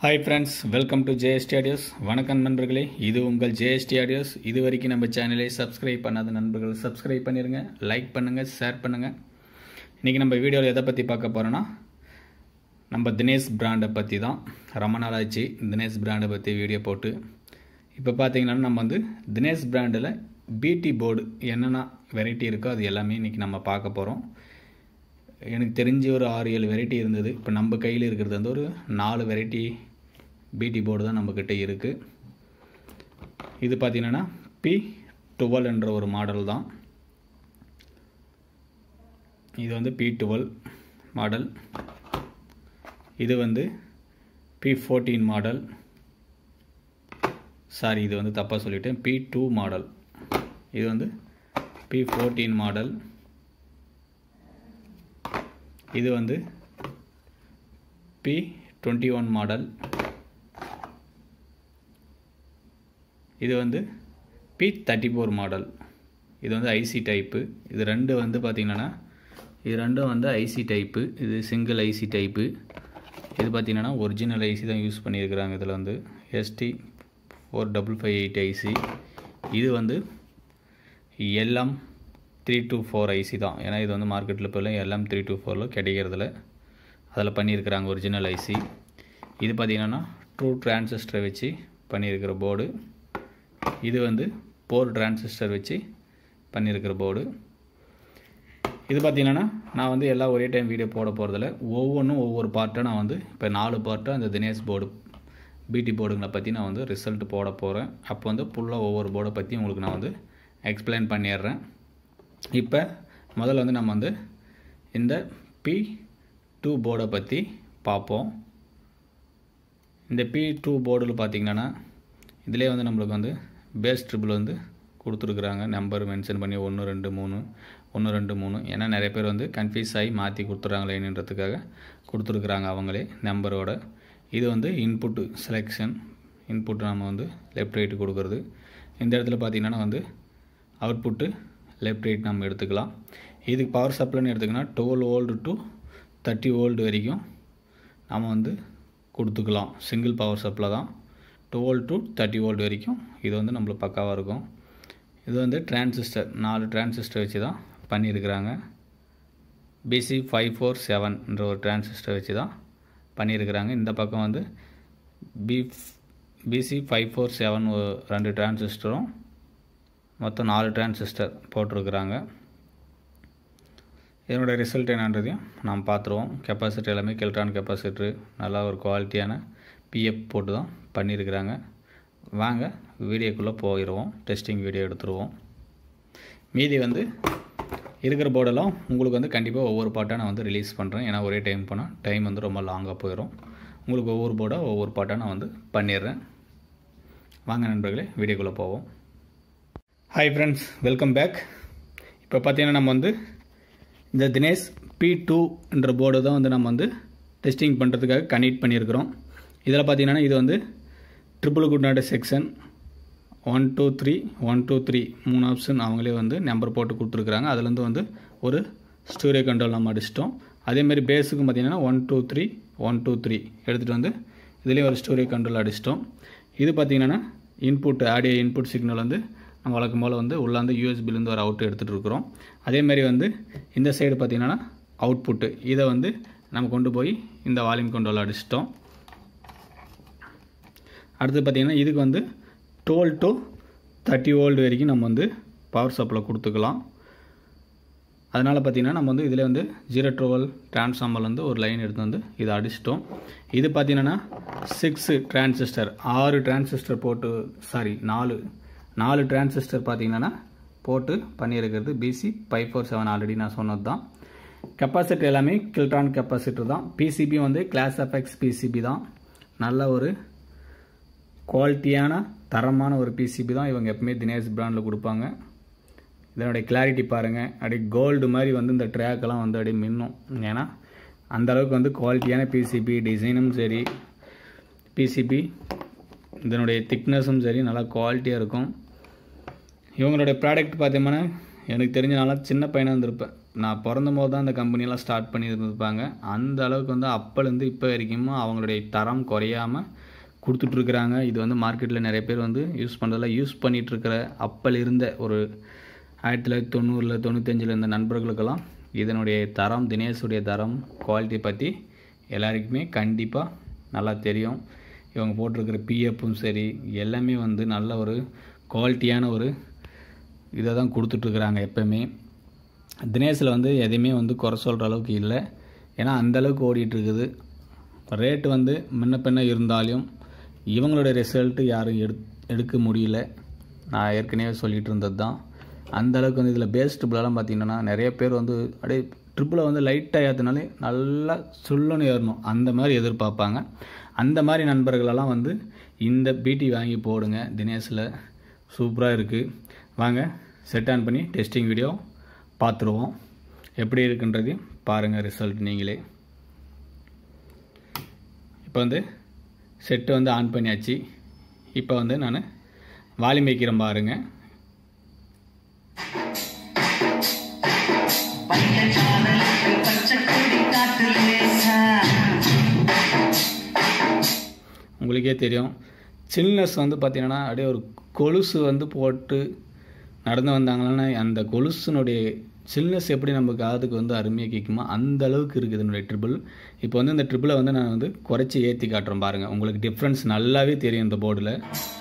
hi friends welcome to JST audios வணக்கம் நண்பர்களே இது உங்கள் ஜேஎஸ்டி ஆடியோஸ் இது வரைக்கும் நம்ம சேனலை சப்ஸ்கிரைப் பண்ணாத நண்பர்கள் சப்ஸ்கிரைப் பண்ணிடுங்க லைக் பண்ணுங்கள் ஷேர் பண்ணுங்கள் இன்றைக்கி நம்ம வீடியோவில் எதை பற்றி பார்க்க போகிறோன்னா நம்ம தினேஷ் பிராண்டை பற்றி தான் ரொம்ப நாள் ஆச்சு தினேஷ் பிராண்டை பற்றி வீடியோ போட்டு இப்போ பார்த்தீங்கன்னா நம்ம வந்து தினேஷ் பிராண்டில் பிடி போர்டு என்னென்ன வெரைட்டி இருக்கோ அது எல்லாமே இன்றைக்கி நம்ம பார்க்க போகிறோம் எனக்கு தெரிஞ்சு ஒரு ஆறு ஏழு வெரைட்டி இருந்தது இப்போ நம்ம கையில் இருக்கிறது வந்து ஒரு நாலு வெரைட்டி பிடி போர்டு தான் நம்மக்கிட்ட இருக்குது இது பார்த்திங்கன்னா பி டுவெல் என்ற ஒரு மாடல் தான் இது வந்து பி டுவெல் மாடல் இது வந்து பி ஃபோர்டீன் மாடல் சாரி இது வந்து தப்பாக சொல்லிட்டேன் பி டூ மாடல் இது வந்து பி ஃபோர்டீன் மாடல் இது வந்து பி டுவெண்ட்டி ஒன் மாடல் இது வந்து பி தேர்ட்டி ஃபோர் மாடல் இது வந்து ஐசி டைப்பு இது ரெண்டு வந்து பார்த்திங்கன்னா இது ரெண்டும் வந்து ஐசி டைப்பு இது சிங்கிள் ஐசி டைப்பு இது பார்த்திங்கன்னா ஒரிஜினல் ஐசி தான் யூஸ் பண்ணியிருக்கிறாங்க இதில் வந்து ST four double five eight IC இது வந்து LM three two four IC தான் ஏன்னா இது வந்து மார்க்கெட்டில் இப்போ எல்எம் த்ரீ டூ ஃபோரில் கிடைக்கிறதில்ல அதில் பண்ணியிருக்கிறாங்க ஒரிஜினல் ஐசி இது பார்த்திங்கன்னா ட்ரூ டிரான்சிஸ்டரை வச்சு பண்ணியிருக்கிற போர்டு இது வந்து போர் டிரான்சிஸ்டர் வச்சு பண்ணியிருக்கிற போர்டு இது பார்த்திங்கன்னா நான் வந்து எல்லாம் ஒரே டைம் வீடியோ போட போகிறதில்ல ஒவ்வொன்றும் ஒவ்வொரு பார்ட்டாக நான் வந்து இப்போ நாலு பார்ட்டாக அந்த தினேஷ் போர்டு பிடி போர்டுங்களை பற்றி நான் வந்து ரிசல்ட் போட போகிறேன் அப்போ வந்து ஃபுல்லாக ஒவ்வொரு போர்டை பற்றி உங்களுக்கு நான் வந்து எக்ஸ்பிளைன் பண்ணிடுறேன் இப்போ முதல்ல வந்து நம்ம வந்து இந்த பி டூ போர்டை பற்றி பார்ப்போம் இந்த பி டூ போர்டில் பார்த்திங்கன்னா இதிலே வந்து நம்மளுக்கு வந்து பேஸ் ட்ரிபிள் வந்து கொடுத்துருக்குறாங்க நம்பர் மென்ஷன் பண்ணி ஒன்று ரெண்டு மூணு ஒன்று ரெண்டு மூணு ஏன்னா நிறைய பேர் வந்து கன்ஃபியூஸ் ஆகி மாற்றி கொடுத்துட்றாங்களேன்றதுக்காக கொடுத்துருக்குறாங்க அவங்களே நம்பரோட இது வந்து இன்புட்டு செலெக்ஷன் இன்புட் நம்ம வந்து லெஃப்ட் ரைட்டு கொடுக்குறது இந்த இடத்துல பார்த்திங்கன்னா வந்து அவுட்புட்டு லெஃப்ட் ரைட் நம்ம எடுத்துக்கலாம் இதுக்கு பவர் சப்ளைன்னு எடுத்துக்கினா twelve volt to thirty volt வரைக்கும் நம்ம வந்து கொடுத்துக்கலாம் சிங்கிள் பவர் சப்ளை தான் டுவெல் டு தேர்ட்டி ஓல்டு வரைக்கும் இது வந்து நம்மளுக்கு பக்காவாக இருக்கும் இது வந்து டிரான்சிஸ்டர் நாலு டிரான்சிஸ்டர் வச்சு தான் பண்ணியிருக்கிறாங்க பிசி ஃபைவ் ஃபோர் செவன்ன்ற ஒரு டிரான்சிஸ்டர் வச்சு தான் பண்ணியிருக்கிறாங்க இந்த பக்கம் வந்து B BC five four seven ரெண்டு டிரான்சிஸ்டரும் மொத்தம் நாலு டிரான்சிஸ்டர் போட்டிருக்கிறாங்க இதனோட ரிசல்ட் என்னன்றதையும் நாம் பார்த்துருவோம் கெப்பாசிட்டி எல்லாமே கெல்ட்ரான் கெப்பாசிட்டரு நல்லா ஒரு குவாலிட்டியான பிஎஃப் போட்டு தான் பண்ணியிருக்கிறாங்க வாங்க வீடியோக்குள்ளே போயிடுவோம் டெஸ்டிங் வீடியோ எடுத்துருவோம் மீதி வந்து இருக்கிற போர்டெல்லாம் உங்களுக்கு வந்து கண்டிப்பாக ஒவ்வொரு பாட்டாக நான் வந்து ரிலீஸ் பண்ணுறேன் ஏன்னா ஒரே டைம் போனால் டைம் வந்து ரொம்ப லாங்காக போயிடும் உங்களுக்கு ஒவ்வொரு போர்டாக ஒவ்வொரு பாட்டாக நான் வந்து பண்ணிடுறேன் வாங்க நண்பர்களே வீடியோக்குள்ளே போவோம் ஹாய் ஃப்ரெண்ட்ஸ் வெல்கம் பேக் இப்போ பார்த்தீங்கன்னா நம்ம வந்து இந்த தினேஷ் பி டூன்ற போர்டு தான் வந்து நம்ம வந்து டெஸ்டிங் பண்ணுறதுக்காக கனெக்ட் பண்ணியிருக்கிறோம் இதில் பார்த்தீங்கன்னா இது வந்து ட்ரிபிள் குட் நாட் section one two three one two three மூணு ஆப்ஷன் அவங்களே வந்து நம்பர் போட்டு கொடுத்துருக்குறாங்க அதுலேருந்து வந்து ஒரு ஸ்டோரேஜ் கண்ட்ரோல் நம்ம அடிச்சிட்டோம் அதேமாதிரி பேஸுக்கும் பார்த்தீங்கன்னா one two three one two three எடுத்துகிட்டு வந்து இதுலேயும் ஒரு ஸ்டோரேஜ் கண்ட்ரோல் அடிச்சிட்டோம் இது பார்த்திங்கன்னா இன்புட் ஆடியோ இன்புட் சிக்னல் வந்து நம்ம வழக்கம் போல் வந்து உள்ளாந்து யூஎஸ்பிலேருந்து ஒரு அவுட் எடுத்துகிட்டு இருக்கிறோம் அதேமாதிரி வந்து இந்த சைடு பார்த்திங்கன்னா அவுட்புட்டு இதை வந்து நம்ம கொண்டு போய் இந்த வால்யூம் கண்ட்ரோல் அடிச்சிட்டோம் அடுத்து பார்த்திங்கன்னா இதுக்கு வந்து டுவெல் டு தேர்ட்டி ஓல்டு வரைக்கும் நம்ம வந்து பவர் சப்ளை கொடுத்துக்கலாம் அதனால் பார்த்திங்கன்னா நம்ம வந்து இதில் வந்து ஜீரோ டுவெல் டிரான்ஸ்ஃபார்மர்லேருந்து ஒரு லைன் எடுத்து வந்து இதை அடிச்சிட்டோம் இது பார்த்திங்கன்னா சிக்ஸு டிரான்சிஸ்டர் ஆறு டிரான்சிஸ்டர் போட்டு சாரி நாலு நாலு டிரான்சிஸ்டர் பார்த்திங்கன்னா போட்டு பண்ணியிருக்கிறது PC five four seven already நான் சொன்னது தான் கெப்பாசிட்டி எல்லாமே கில்ட்ரான் கெப்பாசிட்டர் தான் பிசிபி வந்து கிளாஸ் எஃப்எக்ஸ் பிசிபி தான் நல்ல ஒரு குவாலிட்டியான தரமான ஒரு பிசிபி தான் இவங்க எப்பவுமே தினேஷ் பிராண்டில் கொடுப்பாங்க இதனுடைய கிளாரிட்டி பாருங்கள் அப்படியே கோல்டு மாதிரி வந்து இந்த ட்ராக்கெல்லாம் வந்து அப்படியே மின்னும் ஏன்னா அந்தளவுக்கு வந்து குவாலிட்டியான பிசிபி டிசைனும் சரி பிசிபி இதனுடைய திக்னஸும் சரி நல்லா குவாலிட்டியாக இருக்கும் இவங்களுடைய ப்ராடக்ட் பார்த்தீங்கன்னா எனக்கு தெரிஞ்ச நல்லா சின்ன பையனாக இருந்திருப்பேன் நான் பிறந்த போது தான் இந்த கம்பெனியெல்லாம் ஸ்டார்ட் பண்ணியிருந்திருப்பாங்க அந்த அளவுக்கு வந்து அப்போலேருந்து இப்போ வரைக்கும் அவங்களுடைய தரம் குறையாமல் கொடுத்துட்ருக்குறாங்க இது வந்து மார்க்கெட்டில் நிறைய பேர் வந்து யூஸ் பண்ணுறதில்ல யூஸ் பண்ணிகிட்ருக்கிற அப்பல் இருந்த ஒரு ஆயிரத்தி தொள்ளாயிரத்தி தொண்ணூறில் தொண்ணூத்தஞ்சில் இருந்த நண்பர்களுக்கெல்லாம் இதனுடைய தரம் தினேஷுடைய தரம் குவாலிட்டி பற்றி எல்லாருக்குமே கண்டிப்பாக நல்லா தெரியும் இவங்க போட்டிருக்கிற பிஎஃப்பும் சரி எல்லாமே வந்து நல்ல ஒரு குவாலிட்டியான ஒரு இதை தான் கொடுத்துட்ருக்குறாங்க எப்போவுமே தினேஷில் வந்து எதையுமே வந்து குறை சொல்கிற அளவுக்கு இல்லை ஏன்னா அந்தளவுக்கு ஓடிட்டுருக்குது ரேட்டு வந்து முன்ன பின்ன இருந்தாலும் இவங்களுடைய ரிசல்ட்டு யாரும் எடு எடுக்க முடியல நான் ஏற்கனவே சொல்லிகிட்டு இருந்தது தான் அந்த அளவுக்கு வந்து இதில் பேஸ் ட்ரிபிளெல்லாம் பார்த்தீங்கன்னா நிறைய பேர் வந்து அப்படியே ட்ரிப்பில் வந்து லைட்டாக ஏற்றினாலே நல்லா சுள்ளுன்னு ஏறணும் அந்த மாதிரி எதிர்பார்ப்பாங்க அந்த மாதிரி நண்பர்களெல்லாம் வந்து இந்த பிடி வாங்கி போடுங்க தினேஷில் சூப்பராக இருக்குது வாங்க செட் ஆன் பண்ணி டெஸ்டிங் வீடியோ பார்த்துருவோம் எப்படி இருக்குன்றதையும் பாருங்கள் ரிசல்ட் நீங்களே இப்போ வந்து செட்டு வந்து ஆன் பண்ணியாச்சு இப்போ வந்து நான் வால்யூம் வைக்கிறேன் பாருங்கள் உங்களுக்கே தெரியும் சில்னஸ் வந்து பார்த்திங்கன்னா அப்படியே ஒரு கொலுசு வந்து போட்டு நடந்து வந்தாங்கன்னா அந்த கொலுசுனுடைய சில்னஸ் எப்படி நம்ம காதுக்கு வந்து அருமையாக கேட்குமோ அந்த அளவுக்கு இருக்குது இதனுடைய ட்ரிபிள் இப்போ வந்து இந்த ட்ரிபிளை வந்து நான் வந்து குறைச்சி ஏற்றி காட்டுறேன் பாருங்கள் உங்களுக்கு டிஃப்ரென்ஸ் நல்லாவே தெரியும் இந்த போர்டில்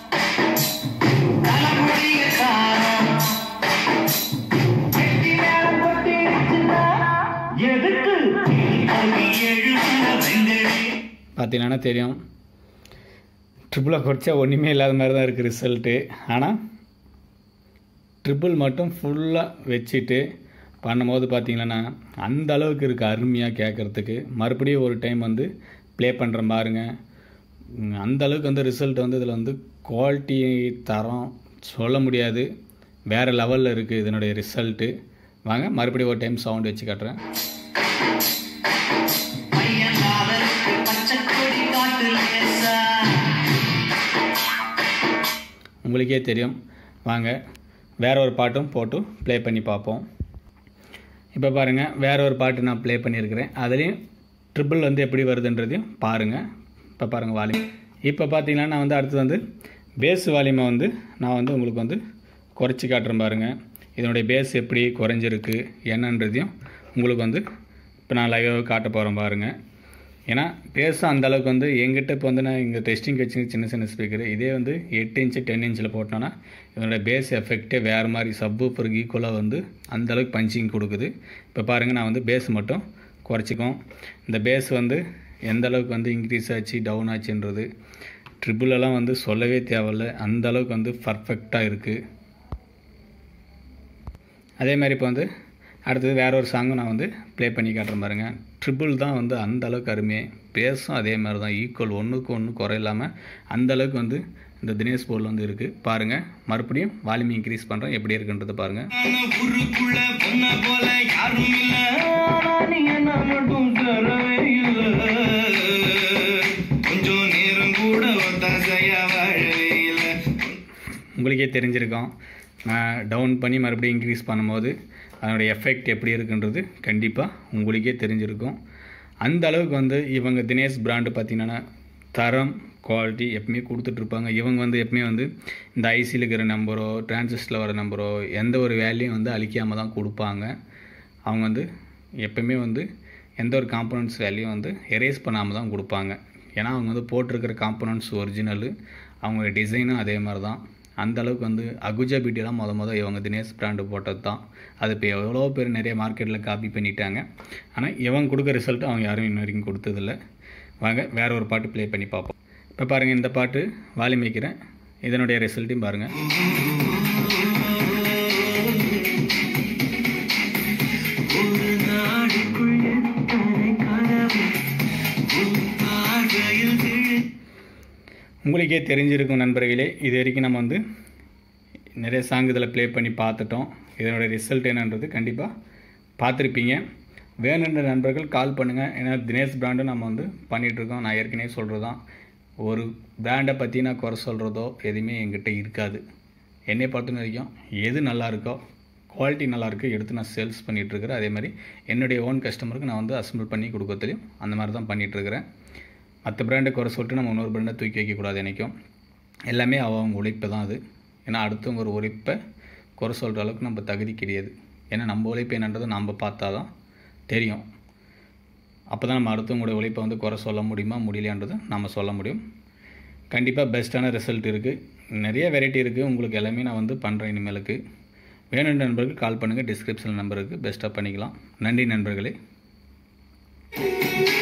பார்த்தீங்கன்னா தெரியும் ட்ரிபிளை குறைச்சா ஒன்றுமே இல்லாத மாதிரி தான் இருக்குது ரிசல்ட்டு ஆனால் ட்ரிபிள் மட்டும் ஃபுல்லாக வச்சுட்டு பண்ணும்போது பார்த்தீங்கன்னா அந்த அளவுக்கு இருக்குது அருமையாக கேட்குறதுக்கு மறுபடியும் ஒரு டைம் வந்து ப்ளே பண்ணுற பாருங்க அந்த அளவுக்கு வந்து ரிசல்ட் வந்து இதில் வந்து குவாலிட்டி தரம் சொல்ல முடியாது வேறு லெவலில் இருக்குது இதனுடைய ரிசல்ட்டு வாங்க மறுபடியும் ஒரு டைம் சவுண்ட் வச்சு காட்டுறேன் உங்களுக்கே தெரியும் வாங்க வேற ஒரு பாட்டும் போட்டு ப்ளே பண்ணி பார்ப்போம் இப்போ பாருங்கள் வேற ஒரு பாட்டு நான் ப்ளே பண்ணியிருக்கிறேன் அதுலேயும் ட்ரிபிள் வந்து எப்படி வருதுன்றதையும் பாருங்கள் இப்போ பாருங்கள் வால்யூம் இப்போ பார்த்தீங்கன்னா நான் வந்து அடுத்து வந்து பேஸ் வால்யூமை வந்து நான் வந்து உங்களுக்கு வந்து குறைச்சி காட்டுறேன் பாருங்கள் இதனுடைய பேஸ் எப்படி குறைஞ்சிருக்கு என்னன்றதையும் உங்களுக்கு வந்து இப்போ நான் லைவாக காட்ட போகிறேன் பாருங்கள் ஏன்னா பேச அந்த அளவுக்கு வந்து எங்கிட்ட இப்போ வந்து நான் இங்கே டெஸ்டிங் வச்சு சின்ன சின்ன ஸ்பீக்கர் இதே வந்து எட்டு இன்ச்சு டென் இன்ச்சில் போட்டோன்னா இதனோட பேஸ் எஃபெக்டே வேறு மாதிரி சப்பு ஃபருக்கு ஈக்குவலாக வந்து அந்த அளவுக்கு பஞ்சிங் கொடுக்குது இப்போ பாருங்கள் நான் வந்து பேஸ் மட்டும் குறைச்சிக்கும் இந்த பேஸ் வந்து எந்த அளவுக்கு வந்து இன்க்ரீஸ் ஆச்சு டவுன் ஆச்சுன்றது ட்ரிபிளெல்லாம் வந்து சொல்லவே தேவையில்ல அந்த அளவுக்கு வந்து பர்ஃபெக்டாக இருக்குது அதே மாதிரி இப்போ வந்து அடுத்தது வேற ஒரு சாங்கும் நான் வந்து ப்ளே பண்ணி காட்டுறேன் பாருங்க ட்ரிபிள் தான் வந்து அந்த அளவுக்கு அருமையாக பேசும் அதே மாதிரி தான் ஈக்குவல் ஒன்றுக்கு ஒன்று குறையில்லாமல் அந்த அளவுக்கு வந்து இந்த தினேஷ் போர்டில் வந்து இருக்குது பாருங்கள் மறுபடியும் வால்யூம் இன்க்ரீஸ் பண்ணுறேன் எப்படி இருக்குன்றதை பாருங்கள் ஊருக்குள்ள பொண்ண போல யாரும் இல்ல ஆனா நீ என்ன மட்டும் தரவே இல்ல கொஞ்சம் நேரம் கூட ஒத்தாசையா வாழவே இல்ல உங்களுக்கே தெரிஞ்சிருக்கும் நான் டவுன் பண்ணி மறுபடியும் இன்க்ரீஸ் பண்ணும்போது அதனுடைய எஃபெக்ட் எப்படி இருக்குன்றது கண்டிப்பாக உங்களுக்கே தெரிஞ்சிருக்கும் அந்த அளவுக்கு வந்து இவங்க தினேஷ் பிராண்டு பார்த்தீங்கன்னா தரம் குவாலிட்டி எப்பவுமே கொடுத்துட்ருப்பாங்க இவங்க வந்து எப்பவுமே வந்து இந்த ஐசியில் இருக்கிற நம்பரோ டிரான்சிஸ்டில் வர நம்பரோ எந்த ஒரு வேலையும் வந்து அழிக்காமல் தான் கொடுப்பாங்க அவங்க வந்து எப்பவுமே வந்து எந்த ஒரு காம்பனண்ட்ஸ் வேல்யூம் வந்து எரேஸ் பண்ணாமல் தான் கொடுப்பாங்க ஏன்னா அவங்க வந்து போட்டிருக்கிற காம்பனண்ட்ஸ் ஒரிஜினலு அவங்களோட டிசைனும் அதே மாதிரி தான் அந்த அளவுக்கு வந்து அகுஜா பியூட்டிலாம் மொத மொதல் இவங்க தினேஷ் பிராண்டு போட்டது தான் அது இப்போ எவ்வளோ பேர் நிறைய மார்க்கெட்டில் காப்பி பண்ணிட்டாங்க ஆனால் இவங்க கொடுக்குற ரிசல்ட் அவங்க யாரும் இன்ன வரைக்கும் கொடுத்ததில்ல வாங்க வேற ஒரு பாட்டு ப்ளே பண்ணி பார்ப்போம் இப்போ பாருங்கள் இந்த பாட்டு வால்யூம் வைக்கிறேன் இதனுடைய ரிசல்ட்டையும் பாருங்கள் ஒரு நாடுக்குள் எத்தனை கனவு உன் பார்வையில் விழு உங்களுக்கே தெரிஞ்சிருக்கும் நண்பர்களே இது வரைக்கும் நம்ம வந்து நிறைய சாங் இதில் ப்ளே பண்ணி பார்த்துட்டோம் இதனோட ரிசல்ட் என்னன்றது கண்டிப்பாக பார்த்துருப்பீங்க வேணுன்ற நண்பர்கள் கால் பண்ணுங்கள் ஏன்னா தினேஷ் பிராண்டும் நம்ம வந்து பண்ணிகிட்ருக்கோம் நான் ஏற்கனவே சொல்கிறது தான் ஒரு பிராண்டை பற்றி நான் குறை சொல்கிறதோ எதுவுமே என்கிட்ட இருக்காது என்னை பொறுத்த வரைக்கும் எது நல்லா இருக்கோ குவாலிட்டி நல்லாயிருக்கு எடுத்து நான் சேல்ஸ் பண்ணிகிட்ருக்கிறேன் அதே மாதிரி என்னுடைய ஓன் கஸ்டமருக்கு நான் வந்து அசம்பிள் பண்ணி கொடுக்கறதுலையும் அந்த மாதிரி தான் பண்ணிகிட்ருக்கிறேன் மற்ற பிராண்டை குறை சொல்லிட்டு நம்ம இன்னொரு பிராண்டை தூக்கி வைக்கக்கூடாது என்றைக்கும் எல்லாமே அவங்க உழைப்பு தான் அது ஏன்னா அடுத்தவங்க ஒரு உழைப்பை குறை சொல்கிற அளவுக்கு நம்ம தகுதி கிடையாது ஏன்னா நம்ம உழைப்பு என்னன்றதை நம்ம பார்த்தா தான் தெரியும் அப்போ தான் நம்ம அடுத்தவங்களுடைய உழைப்பை வந்து குறை சொல்ல முடியுமா முடியலையான்றதை நம்ம சொல்ல முடியும் கண்டிப்பாக பெஸ்ட்டான ரிசல்ட் இருக்குது நிறைய வெரைட்டி இருக்குது உங்களுக்கு எல்லாமே நான் வந்து பண்ணுறேன் இனிமேலுக்கு வேணும் நண்பர்களுக்கு கால் பண்ணுங்கள் டிஸ்கிரிப்ஷன் நம்பருக்கு பெஸ்ட்டாக பண்ணிக்கலாம் நன்றி நண்பர்களே